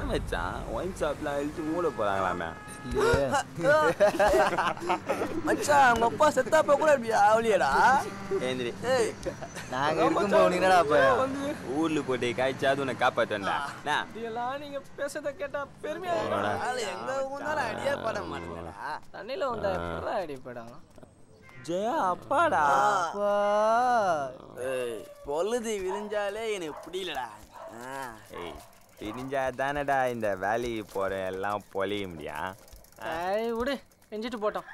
மச்சான் ஒயின் ஷாப்லாம் அழிச்சு மூட போறாங்களாமே மச்சான் உங்க அப்பா செத்தாப்ப கூட இப்படி ஆவலியடா ஏந்திரி ஏய் நாங்க இருக்கும்போது நீ என்னடா அப்ப ஊர்ல போட்டு காய்ச்சாது உன்னை காப்பாத்தண்டா என்ன இதெல்லாம் நீங்க பேசுறத கேட்டா பெருமையா ஆளு எங்க ஊந்தாலும் அடியே பட மாட்டேங்கடா தண்ணியில வந்தா எப்படா அடிப்படும் ஜெயா அப்பாடா அப்பா ஏய் பொழுது விரிஞ்சாலே எனக்கு பிடிக்கலடா ஆ. ஏய் தெரிஞ்சா தானடா இந்த வேலைக்கு போற எல்லாம் பொழிய முடியும் ஐய் விடு செஞ்சுட்டு போட்டோம்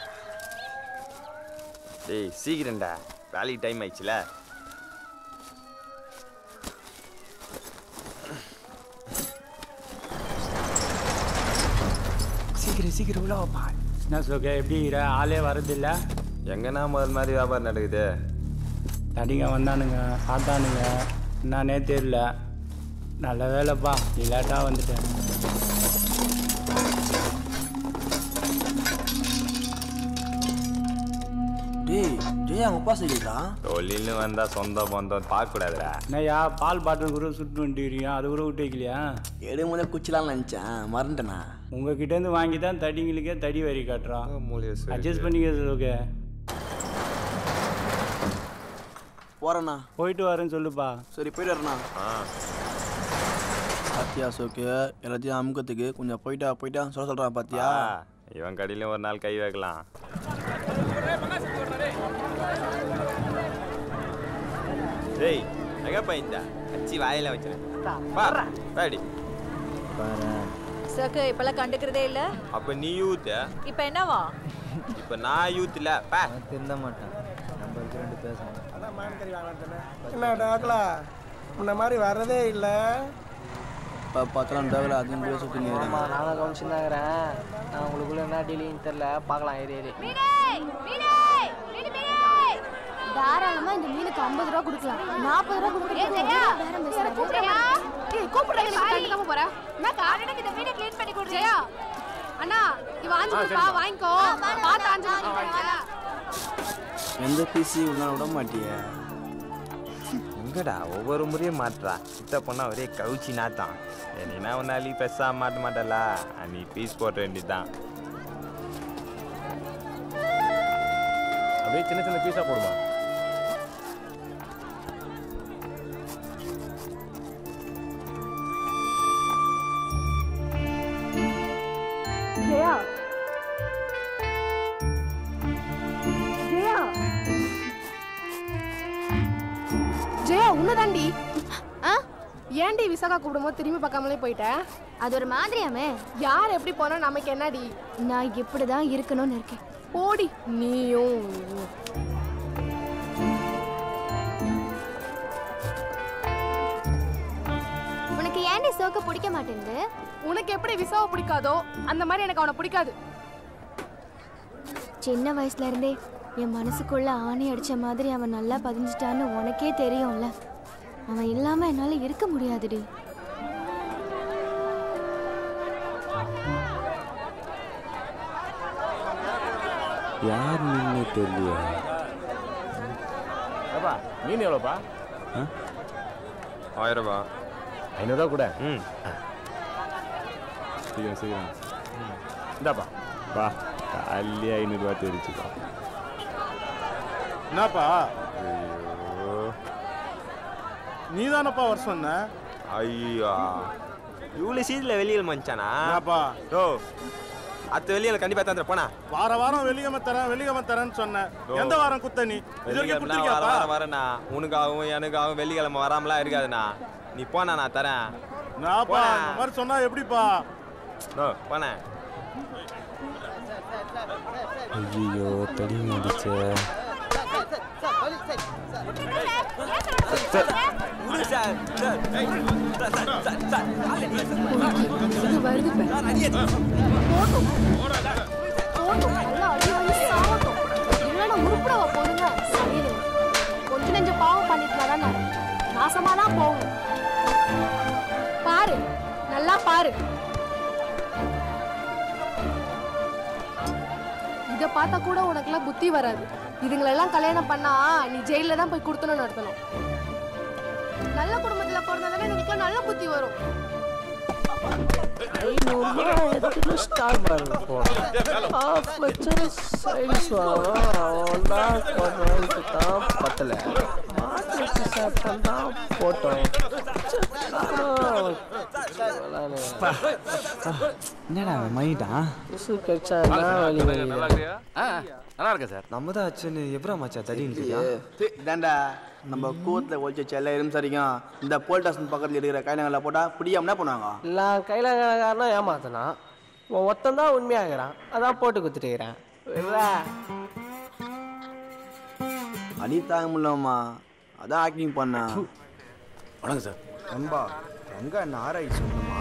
டேய் சீக்கிரம்டா வேலைக்கு டைம் ஆயிடுச்சுல சீக்கிரம் சீக்கிரம் உள்ள வாப்பா என்ன சோகே எப்படி இருக்கிற ஆளே வரதில்ல எங்கன்னா முதல் மாதிரி வியாபாரம் நடக்குது தடிங்க வந்தானுங்க பார்த்தானுங்க என்னன்னே தெரியல நல்ல வேலைப்பா இல்லாட்டா வந்துட்டேன் டேய் ஜெயா அவங்க அப்பா சொல்லிடுறா தொழில்னு வந்தா சொந்த பந்தம் பார்க்க கூடாதுடா என்னய்யா பால் பாட்டில் கூட சுட்டு வந்துட்டுக்கிறீங்க அது கூட விட்டு வைக்கலையா எடு முதல்ல குச்சிலாம்னு நினச்சேன் மறந்துட்டேனா உங்ககிட்டேருந்து வாங்கி தான் தடிங்களுக்கே தடி வரி காட்டுறான் மூலிகை அட்ஜஸ்ட் பண்ணிக்க சோகே போறேண்ணா போயிட்டு வரேன்னு சொல்லுப்பா சரி போயிட்டு வரேண்ணா ஆ பாத்தியா சோக்கு எல்லாத்தையும் அமுக்கத்துக்கு கொஞ்சம் போயிட்டா போயிட்டா சொல்ல சொல்கிறான் பாத்தியா ஆ, இவன் கடையிலும் ஒரு நாள் கை வைக்கலாம் டேய் எங்கப்பா இந்த அச்சி வாயில வச்சிருக்கேன் பாடி சக்கு இப்பெல்லாம் கண்டுக்கிறதே இல்ல அப்ப நீ யூத் இப்ப என்னவா இப்ப நான் யூத் இல்ல பா திருந்த மாட்டேன் நம்ம இருக்க ரெண்டு பேசணும் என்ன டாக்லா முன்ன மாதிரி வர்றதே இல்லை இப்போ பார்த்தாலும் டேவில் அதுவும் கூட சுற்றி ஆமா நானும் கவனிச்சுருந்தாங்கிறேன் நான் உங்களுக்குள்ள என்ன டீலிங் தெரில பார்க்கலாம் ஏறி ஏறி தாராளமா இந்த மீனுக்கு ஐம்பது ரூபா கொடுக்கலாம் நாற்பது ரூபா கொடுக்கலாம் அண்ணா இவ ஆஞ்சு கொடுப்பா வாங்கிக்கோ பார்த்து ஆஞ்சு கொடுப்பா எந்த பிசி உள்ள விட மாட்டியே எங்கடா ஒவ்வொரு முறையும் மாட்டுறா சித்த பொண்ணா ஒரே கவுச்சி நாத்தான் என்னன்னா ஒரு நாளைக்கு பெருசா மாட்ட மாட்டல நீ பீஸ் போட்ட வேண்டியதுதான் அப்படியே சின்ன சின்ன பீஸா போடுமா ஜெயா ஜெயா ஜெயா உன்னதாண்டி ஆ ஏன்டி விசாகா கூப்பிடும்போது திரும்பி பார்க்காமலே போயிட்ட அது ஒரு மாதிரியாமே யார் எப்படி போனா நமக்கு என்னடி நான் இப்படிதான் இருக்கணும்னு இருக்கேன் போடி நீயும் உனக்கு ஏன்டி சோக்க பிடிக்க மாட்டேங்குது உனக்கு எப்படி விசாவை பிடிக்காதோ அந்த மாதிரி எனக்கு அவனை பிடிக்காது சின்ன வயசுல இருந்தே என் மனசுக்குள்ள ஆணி அடிச்ச மாதிரி அவன் நல்லா பதிஞ்சிட்டான்னு உனக்கே தெரியும்ல அவன் இல்லாம என்னால இருக்க முடியாதுடி யார் நின்று தெரியல ஏப்பா மீன் எவ்வளோப்பா ஆயிரம் ரூபா ஐநூறுரூவா கூட ம் சீக்கிரம் சீக்கிரம் இந்தாப்பா பா காலையே ஐநூறுரூவா தெரிச்சுப்பா என்னப்பா ஐயோ நீ தானப்பா வர சொன்ன ஐயோ இவ்வளோ சீட்டில் வெளியில் மச்சானா என்னப்பா ஓ அத்த வெளியில் கண்டிப்பாக தந்துட போனா வார வாரம் வெள்ளிக்கிழமை தரேன் வெள்ளிக்கிழமை தரேன்னு சொன்னேன் ஓ. எந்த வாரம் குத்த நீ இது வரைக்கும் வெள்ளிக்கிழமை வர குடுத்திருக்கியாப்பா வர வரேண்ணா உனக்காகவும் எனக்காகவும் வெள்ளிக்கிழமை வராமலாம் இருக்காதுண்ணா நீ போனா நான் தரேன் நான்ப்பா போடா. இந்த மாதிரி சொன்னா எப்படிப்பா ஓ போனேன் ஐயோ தடி அடிச்ச இது வருது பாரு. போட்டும் போட்டும் நல்லா அடி வாங்கி சாவட்டும் இல்லைன்னா உருப்படவா போதுங்க சரியில்லை கொஞ்ச நெஞ்ச பாவம் பண்ணிட்டு தானே நாசமா தான் போகும் பாரு நல்லா பாரு இத பார்த்தா கூட உனக்கெல்லாம் புத்தி வராது இதுங்களெல்லாம் கல்யாணம் பண்ணா நீ ஜெயில தான் போய் கொடுத்தணும்னு நடத்தணும் நல்ல குடும்பத்துல பிறந்ததானே இதுங்களுக்கு நல்ல புத்தி வரும் ஐநூறுரூவா எடுத்துட்டு ஸ்டார் பார் போனோம் ஆஃப் வச்சா சைடிஸ் வாங்கலாம் அவன்தான் கொஞ்ச நாளுக்கு தான் பத்தலை மாட்டு வச்சு சாப்பிட்டான் தான் போட்டோம் என்னடா அவன் மயிட்டான் உசு கச்சா என்ன வழி வழி நல்லா இருக்கேன் சார் நம்ம தான் அச்சுன்னு எவ்வளோ மச்சா தடின்றியா இதாண்டா நம்ம கூத்தில் ஒழிச்சு செல்ல எறும் சரிக்கும் இந்த போல் ஸ்டேஷன் பக்கத்தில் இருக்கிற கைநகரில் போட்டால் பிடிக்காம என்ன பண்ணுவாங்க எல்லாம் கையில் காரணம் ஏமாத்தினான் உன் ஒருத்தன் தான் உண்மையாகிறான் அதான் போட்டு குத்துட்டுக்கிறேன் அடி தாங்க முடியலம்மா அதான் ஆக்டிங் பண்ணா வணக்கம் சார் நண்பா எங்க என்ன ஆராய்ச்சி சொல்லணுமா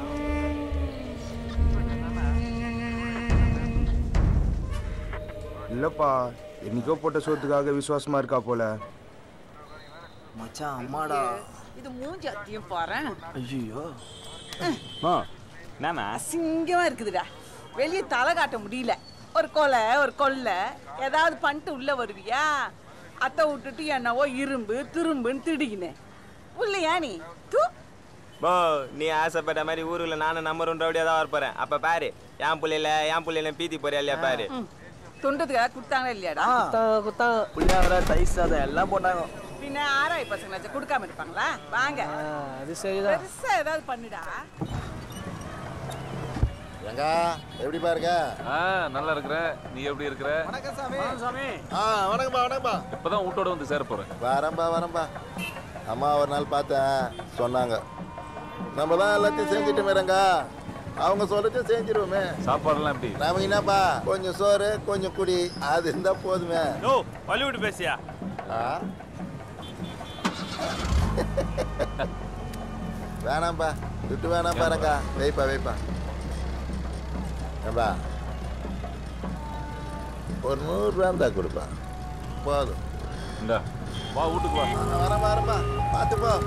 இல்லப்பா என்னைக்கோ போட்ட சோத்துக்காக விசுவாசமா இருக்கா போல மச்சான் அம்மாடா இது மூஞ்சி அத்தியும் பாறேன் ஐயோ ஆ என்னண்ணா அசிங்கமா இருக்குதுடா வெளியே தலை காட்ட முடியல ஒரு கொலை ஒரு கொள்ளை ஏதாவது பண்ணிட்டு உள்ள வருவியா அத்தை விட்டுட்டு என்னவோ இரும்பு திரும்புன்னு திடிக்கினேன் உள்ளையா நீ தூ போ நீ ஆசைப்பட்ட மாதிரி ஊருல நானும் நம்பர் ஒன் ரவுடியாக தான் வரப்போறேன் அப்ப பாரு என் புள்ளையில என் புள்ளையில பீத்தி போறியா இல்லையா பாரு துண்டதுக்காக கொடுத்தாங்களா இல்லையாடா குத்தாங்க குத்தாங்க புள்ளியாவர தயிர் சாதம் எல்லாம் போட்டாங்க பின்ன ஆராய் பசங்களாச்சும் கொடுக்காம இருப்பாங்களா வாங்க ஆ, அது சரிதான் பெருசா ஏதாவது பண்ணுடா எங்க எப்படி பாருங்க ஆ நல்லா இருக்கிறேன் நீ எப்படி இருக்கிற ஆ வணக்கம்பா வணக்கம்பா இப்பதான் வீட்டோட வந்து சேர போறேன் வரேன்பா வரேன்பா அம்மா ஒரு நாள் பார்த்தேன் சொன்னாங்க நம்ம தான் எல்லாத்தையும் செஞ்சுட்டு மேரங்க அவங்க சொல்லிட்டு செஞ்சிருவோமே சாப்பாடுலாம் எப்படி நாம என்னப்பா கொஞ்சம் சோறு கொஞ்சம் குடி அது இருந்தா போதுமே ஓ பள்ளிவிட்டு பேசியா ஆ? வேணாம்ப்பா துட்டு வேணாம் பாருங்க வைப்பா வைப்பா ஏம்பா ஒரு நூறுரூவா இருந்தா கொடுப்பா போதும் இந்தா வா வீட்டுக்கு வா வரேன் வரேன்பா பார்த்து போ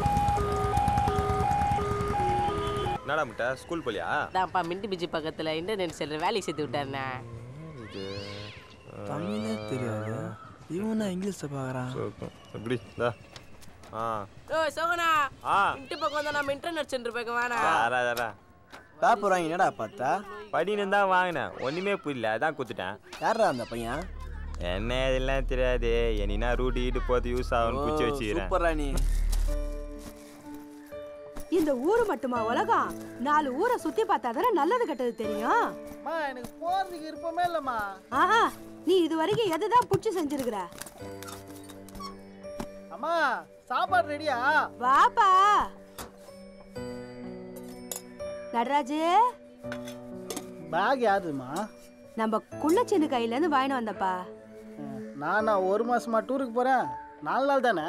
என்னடா முட்டை ஸ்கூல் போலியா தான்ப்பா மின்ட்டு பிஜி பக்கத்தில் இன்டர்நெட் செல்ற வேலைக்கு சேர்த்து விட்டாருண்ணே இது தமிழே தெரியாது இவன் இங்கிலீஷை பார்க்குறான் எப்படி இந்தா ஆ ஓ சோகனா ஆ இன்ட்டு பக்கம் வந்தா நம்ம இன்டர்நெட் சென்டர் பக்கம் வேணாம் யாரா யாரா பேப்பர் வாங்கி என்னடா பார்த்தா படின்னு தான் வாங்கினேன் ஒன்றுமே புரியல அதான் குத்துட்டேன் யாரா அந்த பையன் என்ன இதெல்லாம் தெரியாது என்னன்னா ரூட் ஈட்டு போது யூஸ் ஆகும்னு குச்சி வச்சுக்கிறேன் சூப்பரா நீ இந்த ஊரு மட்டுமா உலகம் நாலு ஊரை சுத்தி பார்த்தா தானே நல்லது கெட்டது தெரியும் அம்மா எனக்கு போறதுக்கு விருப்பமே இல்லைம்மா ஆஹா நீ இது வரைக்கும் எதுதான் புடிச்சு செஞ்சிருக்கிற அம்மா சாப்பாடு ரெடியா வாப்பா நடராஜு பேக் யாருமா நம்ம குள்ளச்சின்னு கையில இருந்து வாங்கிட்டு வந்தப்பா நானா ஒரு மாசமா டூருக்கு போறேன் நாலு நாள் தானே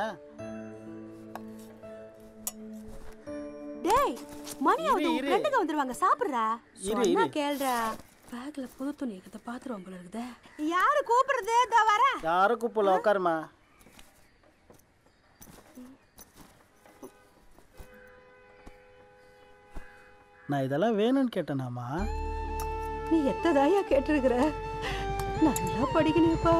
டேய் மணி ஆகுது இரு, உன் இரு. ஃப்ரெண்டுங்க வந்துருவாங்க சாப்பிடுறா இரு, சொன்னா இரு. கேளுடா பேக்ல புது துணி இருக்கிறத பாத்துருவோம் போல இருக்குதே யாரு கூப்பிடுறது இதோ வரேன் யாரும் கூப்பிடல உட்காருமா நான் இதெல்லாம் வேணும்னு கேட்டேனாமா நீ எத்ததாயா கேட்டிருக்கிற நல்லா படிக்கணுப்பா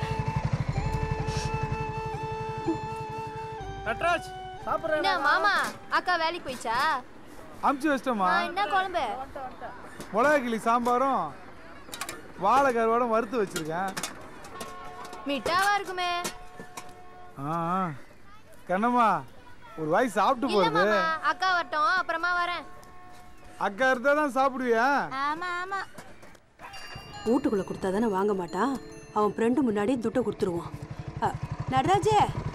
நட்ராஜ் என்ன மாமா அக்கா வேலைக்கு போயிச்சா அமுச்சு வச்சிட்டோமா ஆ, என்ன குழம்பு மிளகா கிளி சாம்பாரும் வாழை கருவாடும் வறுத்து வச்சிருக்கேன் மிட்டாவா இருக்குமே ஆ ஆ. கண்ணம்மா ஒரு வாய் சாப்பிட்டு இல்ல போகுது மாமா அக்கா வரட்டும் அப்புறமா வரேன் அக்கா இருந்தா தான் சாப்பிடுவியா ஆமா ஆமா வீட்டுக்குள்ள கொடுத்தா தானே வாங்க மாட்டான் அவன் ஃப்ரெண்டு முன்னாடி துட்டை கொடுத்துருவான் அ, நடராஜே